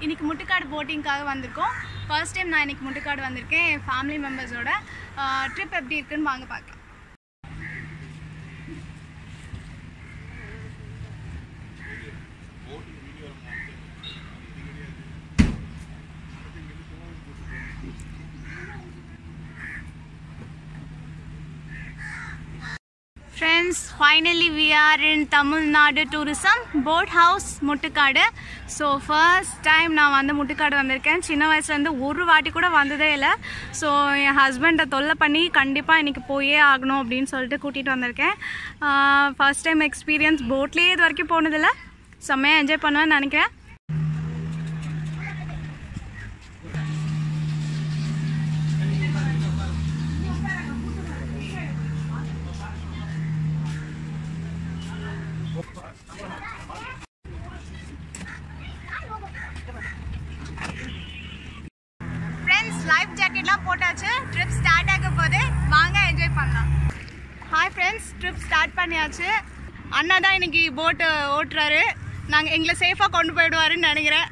இன்னைக்கு முட்டுக்காடு போட்டிங்காக வந்திருக்கோம் first time நான் இன்னைக்கு முட்டுக்காடு வந்திருக்கேன் என் ஃபேமிலி மெம்பர்ஸோட ட்ரிப் எப்படி இருக்குன்னு வாங்க பார்க்கலாம் friends finally we are in Tamil Nadu tourism boat house Muttukadu so first time நான் வந்து முட்டுக்காடு வந்திருக்கேன் சின்ன வயசுலேருந்து ஒரு வாட்டி கூட வந்ததே இல்லை ஸோ என் ஹஸ்பண்டை தொல்லை பண்ணி கண்டிப்பாக இன்றைக்கி போயே ஆகணும் அப்படின்னு சொல்லிட்டு கூட்டிகிட்டு வந்திருக்கேன் ஃபர்ஸ்ட் டைம் எக்ஸ்பீரியன்ஸ் போட்லேயே இது வரைக்கும் போனதில்லை செம்மையாக என்ஜாய் பண்ணுவேன்னு நினைக்கிறேன் ஃப்ரெண்ட்ஸ் லைஃப் ஜாக்கெட்லாம் போட்டாச்சு ட்ரிப் ஸ்டார்ட் ஆக போது வாங்க என்ஜாய் பண்ணலாம் ஹாய் ஃப்ரெண்ட்ஸ் ட்ரிப் ஸ்டார்ட் பண்ணியாச்சு அண்ணா தான் இன்னைக்கு போட்டு ஓட்டுறாரு நாங்கள் எங்களை சேஃபாக கொண்டு போயிடுவாருன்னு நினைக்கிறேன்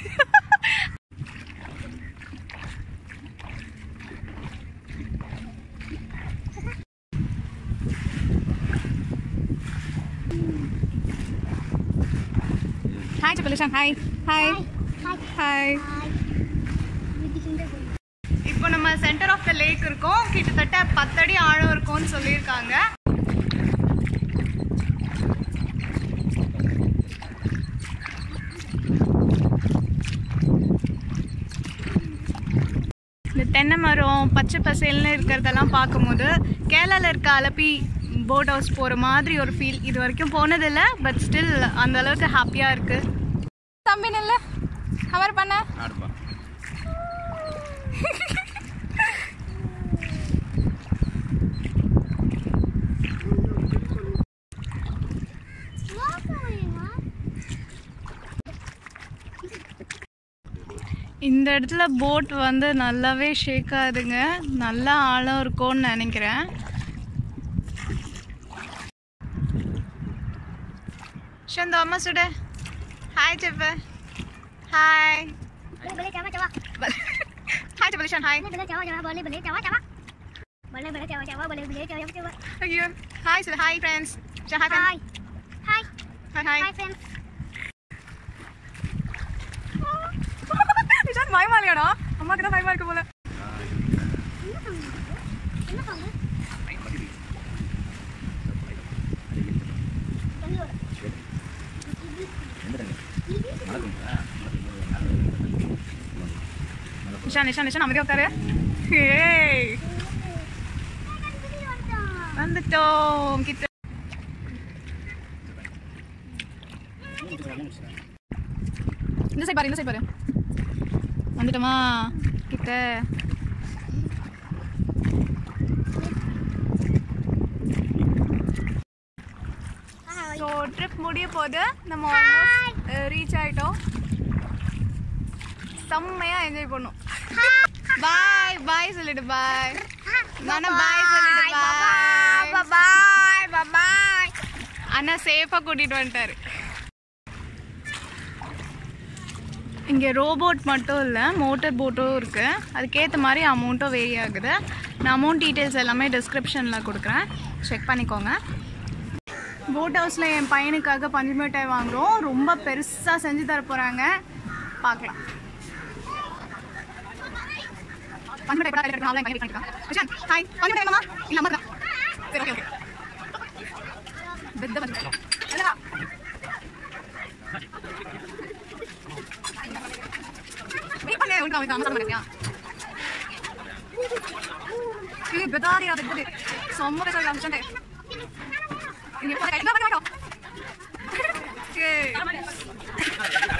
ஹாய் சபலிஷான் ஹாய் ஹாய் ஹாய் இப்போ நம்ம சென்டர் ஆஃப் த லேக் இருக்கோம் கிட்டத்தட்ட பத்தடி ஆழம் இருக்கும்னு சொல்லியிருக்காங்க இந்த தென்னை மரம் பச்சை பசேல்னு இருக்கிறதெல்லாம் பார்க்கும்போது கேரளாவில் இருக்க அலப்பி போட் ஹவுஸ் போகிற மாதிரி ஒரு ஃபீல் இது வரைக்கும் போனதில்லை பட் ஸ்டில் அந்த அளவுக்கு ஹாப்பியாக இருக்கு தம்பி நல்ல கவர் பண்ண ஆடுப்பா இந்த இடத்துல போட் வந்து நல்லாவே ஷேக் ஆகுதுங்க நல்லா ஆழம் இருக்கும்னு நினைக்கிறேன் ஷந்தோ அம்மா சுடு ஹாய் செப்ப hi boleh cawa cawa hi செப்பலிஷான் hi boleh boleh cawa cawa boleh boleh cawa cawa boleh boleh cawa cawa boleh boleh cawa cawa ஐயோ ஹாய் சுடு hi friends hi hai hai hi hi hai friends Nishan பயமா இல்லையாடா அம்மாக்கு தான் பயமா இருக்கு போல என்ன பண்ணு நிஷான் நிஷான் நிஷான் அமைதியா உட்காரு ஏய் வந்துட்டோம் கிட்ட இந்த சைடு பாரு இந்த சைடு பாரு வந்துட்டோமா கிட்ட ஸோ ட்ரிப் முடிய போது நம்ம ஆல்மோஸ்ட் ரீச் ஆயிட்டோம் செம்மையா என்ஜாய் பண்ணோம் பாய் பாய் சொல்லிடு பாய் நானா பாய் சொல்லிடு பாய் bye bye bye அண்ணா சேஃபாக கூட்டிகிட்டு வந்துட்டாரு இங்கே ரோபோட் மட்டும் இல்லை மோட்டர் போட்டும் இருக்குது அதுக்கேற்ற மாதிரி அமௌண்ட்டும் வேரி ஆகுது நான் அமௌண்ட் டீட்டெயில்ஸ் எல்லாமே டிஸ்கிரிப்ஷனில் கொடுக்குறேன் செக் பண்ணிக்கோங்க போட் ஹவுஸில் என் பையனுக்காக பஞ்சு மிட்டாய் வாங்குகிறோம் ரொம்ப பெருசாக செஞ்சு தர போகிறாங்க பார்க்கலாம் பஞ்சு மிட்டாய் கூட கையில் இருக்கு, அவன் கையில் பண்ணிருக்கான். விஷான், ஹாய் பஞ்சு மிட்டாய் வேணுமா? இல்ல அம்மா இருக்கா? சரி ஓகே ஓகே பெத்த பஞ்சு மிட்டாய். என்னடா? வெயிட் பண்ணு, உனக்கு அவனுக்கு அம்மா சாப்பிட மாட்டியா? ஏய், பெதாரியா, பெத்தது. செம்ம பெருசா இருக்கு, விஷான்டே. இங்க பாரு, கை- இதோ, இதோ, இதோ. ஏய்.